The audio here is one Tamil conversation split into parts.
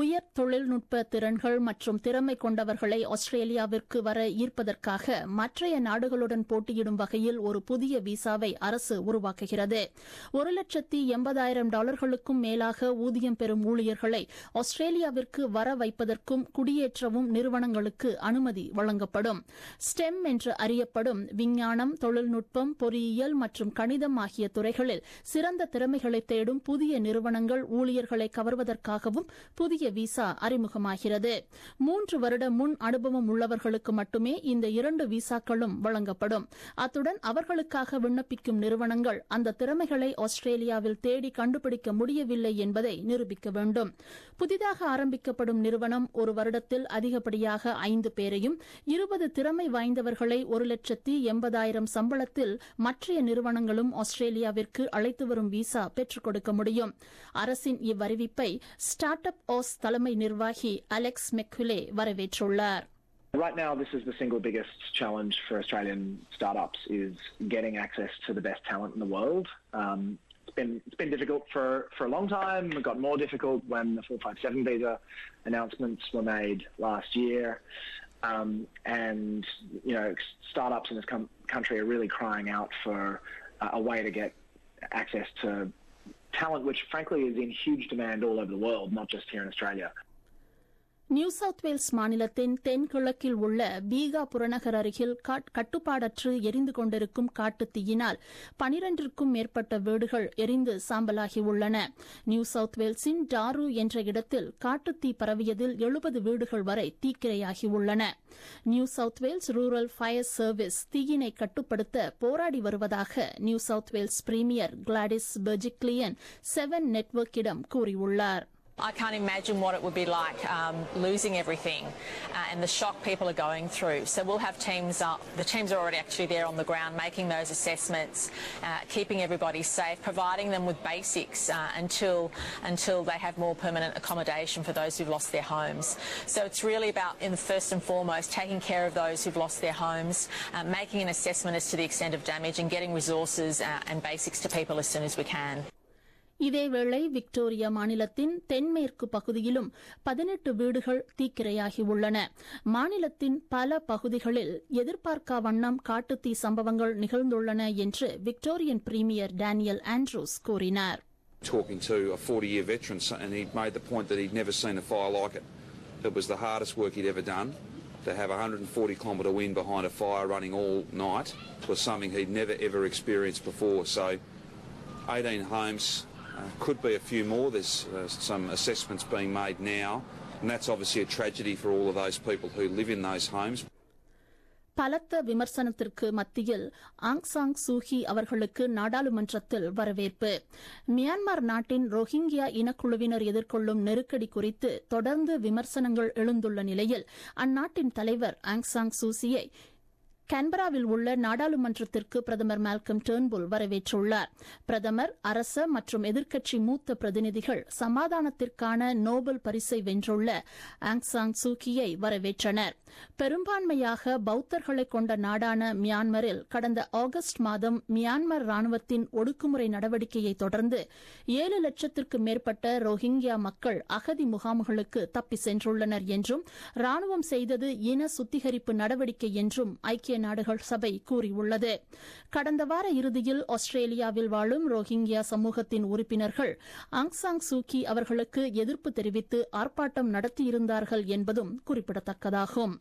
உயர் தொழில்நுட்ப திறன்கள் மற்றும் திறமை கொண்டவர்களை ஆஸ்திரேலியாவிற்கு வர ஈர்ப்பதற்காக மற்றைய நாடுகளுடன் போட்டியிடும் வகையில் ஒரு புதிய விசாவை அரசு உருவாக்குகிறது ஒரு லட்சத்தி எண்பதாயிரம் டாலர்களுக்கும் மேலாக ஊதியம் பெறும் ஊழியர்களை ஆஸ்திரேலியாவிற்கு வர வைப்பதற்கும் குடியேற்றவும் நிறுவனங்களுக்கு அனுமதி வழங்கப்படும் ஸ்டெம் என்று அறியப்படும் விஞ்ஞானம் தொழில்நுட்பம் பொறியியல் மற்றும் கணிதம் ஆகிய துறைகளில் சிறந்த திறமைகளை தேடும் புதிய நிறுவனங்கள் ஊழியர்களை கவர்வதற்காகவும் புதிய விசா அறிமுகமாகிறது மூன்று வருட முன் அனுபவம் உள்ளவர்களுக்கு மட்டுமே இந்த இரண்டு விசாக்களும் வழங்கப்படும் அத்துடன் அவர்களுக்காக விண்ணப்பிக்கும் நிறுவனங்கள் அந்த திறமைகளை ஆஸ்திரேலியாவில் தேடி கண்டுபிடிக்க முடியவில்லை என்பதை நிரூபிக்க வேண்டும் புதிதாக ஆரம்பிக்கப்படும் நிறுவனம் ஒரு வருடத்தில் அதிகப்படியாக ஐந்து பேரையும் இருபது திறமை வாய்ந்தவர்களை ஒரு லட்சத்தி எண்பதாயிரம் சம்பளத்தில் மற்றைய நிறுவனங்களும் ஆஸ்திரேலியாவிற்கு அழைத்து வரும் விசா பெற்றுக் கொடுக்க முடியும் அரசின் இவ்வறிவிப்பை ஸ்டார்ட் அப் ஆஸ் தலைமை நிர்வாகி அலெக்ஸ் மெக்குலே வரவேற்றுள்ளார் Right now, this is the single biggest challenge for Australian startups is getting access to the best talent in the world. Um, it's been it's been difficult for, for a long time. It got more difficult when the 457 visa announcements were made last year. Um, and you know, startups in this com- country are really crying out for uh, a way to get access to talent, which frankly is in huge demand all over the world, not just here in Australia. New South Wales மாநிலத்தின் தென்கிழக்கில் உள்ள பீகா புறநகர் அருகில் கட்டுப்பாடற்று எரிந்து கொண்டிருக்கும் காட்டுத் தீயினால் பனிரண்டிற்கும் மேற்பட்ட வீடுகள் எரிந்து சாம்பலாகியுள்ளன நியூ சவுத் வேல்ஸின் டாரு என்ற இடத்தில் காட்டுத்தீ பரவியதில் எழுபது வீடுகள் வரை தீக்கிரையாகியுள்ளன New South Wales rural fire service தீயினை கட்டுப்படுத்த போராடி வருவதாக New South Wales premier Gladys Berejiklian seven நெட்வொர்க்கிடம் கூறியுள்ளார் I can't imagine what it would be like um, losing everything uh, and the shock people are going through. So we'll have teams up. The teams are already actually there on the ground making those assessments, uh, keeping everybody safe, providing them with basics uh, until until they have more permanent accommodation for those who've lost their homes. So it's really about, in first and foremost, taking care of those who've lost their homes, uh, making an assessment as to the extent of damage, and getting resources uh, and basics to people as soon as we can. இதேவேளை விக்டோரியா மாநிலத்தின் தென்மேற்கு பகுதியிலும் பதினெட்டு வீடுகள் தீக்கிரையாகியுள்ளன மாநிலத்தின் பல பகுதிகளில் எதிர்பார்க்கா வண்ணம் காட்டுத்தீ சம்பவங்கள் நிகழ்ந்துள்ளன என்று விக்டோரியன் பிரீமியர் டேனியல் ஆண்ட்ரூஸ் கூறினார் Talking to a 40 year veteran, and he made the point that he'd never seen a fire like it. It was the hardest work he'd ever done. To have 140 kilometre wind behind a fire running all night was something he'd never ever experienced before. So, 18 homes Uh, could be a few more. There's uh, some assessments being made now, and that's obviously a tragedy for all of those people who live in those homes. பலத்த விமர்சனத்திற்கு மத்தியில் ஆங் சாங் சூகி அவர்களுக்கு நாடாளுமன்றத்தில் வரவேற்பு மியான்மர் நாட்டின் ரோஹிங்கியா இனக்குழுவினர் எதிர்கொள்ளும் நெருக்கடி குறித்து தொடர்ந்து விமர்சனங்கள் எழுந்துள்ள நிலையில் அந்நாட்டின் தலைவர் ஆங் சாங் சூசியை கான்பராவில் உள்ள நாடாளுமன்றத்திற்கு பிரதமர் மால்கம் டேர்ன்புல் வரவேற்றுள்ளார் பிரதமர் அரச மற்றும் எதிர்க்கட்சி மூத்த பிரதிநிதிகள் சமாதானத்திற்கான நோபல் பரிசை வென்றுள்ள ஆங் சாங் சூக்கியை வரவேற்றனர் பெரும்பான்மையாக பௌத்தர்களை கொண்ட நாடான மியான்மரில் கடந்த ஆகஸ்ட் மாதம் மியான்மர் ராணுவத்தின் ஒடுக்குமுறை நடவடிக்கையை தொடர்ந்து ஏழு லட்சத்திற்கு மேற்பட்ட ரோஹிங்கியா மக்கள் அகதி முகாம்களுக்கு தப்பி சென்றுள்ளனர் என்றும் ராணுவம் செய்தது இன சுத்திகரிப்பு நடவடிக்கை என்றும் ஐக்கிய நாடுகள் சபை கூறியுள்ளது கடந்த வார இறுதியில் ஆஸ்திரேலியாவில் வாழும் ரோஹிங்கியா சமூகத்தின் உறுப்பினர்கள் ஆங் சாங் சூக்கி அவர்களுக்கு எதிர்ப்பு தெரிவித்து ஆர்ப்பாட்டம் நடத்தியிருந்தார்கள் என்பதும் குறிப்பிடத்தக்கதாகும்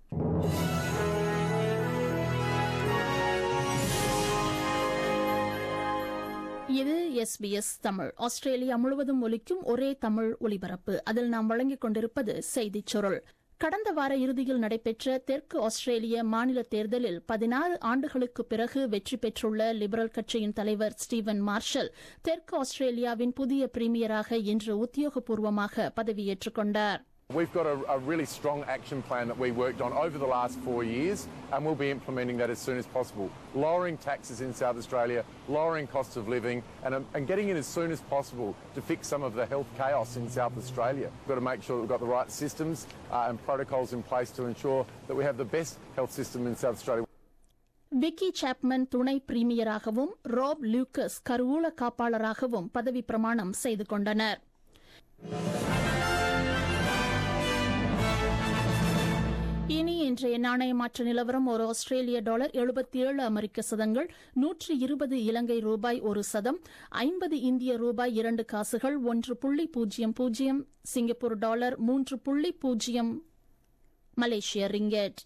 இது எஸ்பிஎஸ் தமிழ் ஆஸ்திரேலியா முழுவதும் ஒலிக்கும் ஒரே தமிழ் ஒலிபரப்பு அதில் நாம் வழங்கிக் கொண்டிருப்பது செய்திச் சுருள் கடந்த வார இறுதியில் நடைபெற்ற தெற்கு ஆஸ்திரேலிய மாநில தேர்தலில் பதினாறு ஆண்டுகளுக்கு பிறகு வெற்றி பெற்றுள்ள லிபரல் கட்சியின் தலைவர் ஸ்டீவன் மார்ஷல் தெற்கு ஆஸ்திரேலியாவின் புதிய பிரீமியராக இன்று உத்தியோகபூர்வமாக பதவியேற்றுக் கொண்டார் We've got a, a, really strong action plan that we worked on over the last four years, and we'll be implementing that as soon as possible. Lowering taxes in South Australia, lowering costs of living, and, um, and getting in as soon as possible to fix some of the health chaos in South Australia. We've got to make sure that we've got the right systems uh, and protocols in place to ensure that we have the best health system in South Australia. Vicky Chapman துணை பிரீமியராகவும் ரோப் லூக்கஸ் கருவூல காப்பாளராகவும் பதவி பிரமாணம் செய்து கொண்டனர் இனி இன்றைய நாணய மாற்ற நிலவரம் ஒரு ஆஸ்திரேலிய டாலர் எழுபத்தி ஏழு அமெரிக்க சதங்கள் நூற்றி இருபது இலங்கை ரூபாய் ஒரு சதம் ஐம்பது இந்திய ரூபாய் இரண்டு காசுகள் ஒன்று புள்ளி பூஜ்ஜியம் பூஜ்ஜியம் சிங்கப்பூர் டாலர் மூன்று புள்ளி பூஜ்ஜியம் மலேசிய ரிங்கெட்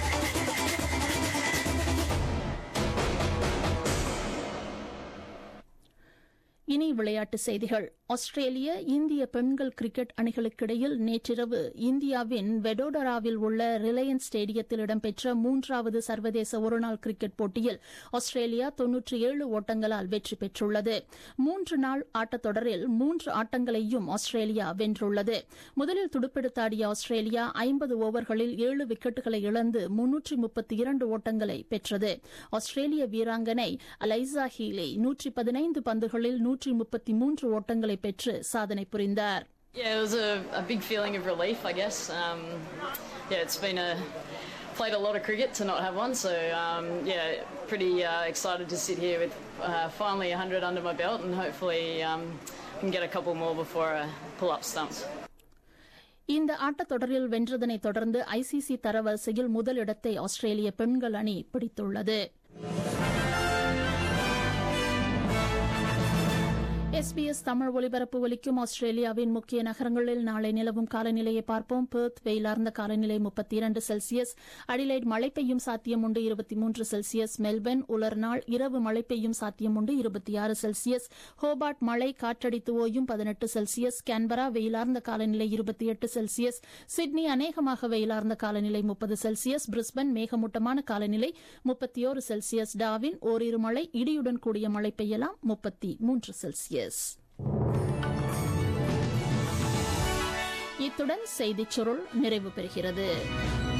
இனி விளையாட்டுச் செய்திகள் ஆஸ்திரேலிய இந்திய பெண்கள் கிரிக்கெட் அணிகளுக்கிடையில் நேற்றிரவு இந்தியாவின் வெடோடராவில் உள்ள ரிலையன்ஸ் ஸ்டேடியத்தில் இடம்பெற்ற மூன்றாவது சர்வதேச ஒருநாள் கிரிக்கெட் போட்டியில் ஆஸ்திரேலியா தொன்னூற்றி ஏழு ஓட்டங்களால் வெற்றி பெற்றுள்ளது மூன்று நாள் ஆட்டத்தொடரில் மூன்று ஆட்டங்களையும் ஆஸ்திரேலியா வென்றுள்ளது முதலில் துடுப்பெடுத்தாடிய ஆஸ்திரேலியா ஐம்பது ஓவர்களில் ஏழு விக்கெட்டுகளை இழந்து முன்னூற்றி முப்பத்தி இரண்டு ஓட்டங்களை பெற்றது ஆஸ்திரேலிய வீராங்கனை அலைசா ஹீலே நூற்றி பதினைந்து பந்துகளில் நூற்றி முப்பத்தி மூன்று ஓட்டங்களை பெற்று சாதனை புரிந்தார் Yeah, it was a, a big feeling of relief, I guess. Um, yeah, it's been a played a lot of cricket to not have one, so um, yeah, pretty uh, excited to sit here with uh, finally 100 under my belt, and hopefully um, can get a couple more before I pull up stumps. இந்த ஆட்டத்தொடரில் வென்றதனை தொடர்ந்து ஐசிசி தரவரிசையில் முதலிடத்தை ஆஸ்திரேலிய பெண்கள் அணி பிடித்துள்ளது எஸ்பிஎஸ் தமிழ் ஒலிபரப்பு ஒலிக்கும் ஆஸ்திரேலியாவின் முக்கிய நகரங்களில் நாளை நிலவும் காலநிலையை பார்ப்போம் பெர்த் வெயிலார்ந்த காலநிலை முப்பத்தி இரண்டு செல்சியஸ் அடிலைட் மழை பெய்யும் சாத்தியம் உண்டு இருபத்தி மூன்று செல்சியஸ் மெல்பர்ன் உலர் நாள் இரவு மழை பெய்யும் சாத்தியம் உண்டு இருபத்தி ஆறு செல்சியஸ் ஹோபார்ட் மழை காற்றடித்து ஓயும் பதினெட்டு செல்சியஸ் கேன்பரா வெயிலார்ந்த காலநிலை இருபத்தி எட்டு செல்சியஸ் சிட்னி அநேகமாக வெயிலார்ந்த காலநிலை முப்பது செல்சியஸ் பிரிஸ்பன் மேகமூட்டமான காலநிலை முப்பத்தி ஓரு செல்சியஸ் டாவின் ஓரிரு மழை இடியுடன் கூடிய மழை பெய்யலாம் முப்பத்தி மூன்று செல்சியஸ் இத்துடன் செய்திச் சுருள் நிறைவு பெறுகிறது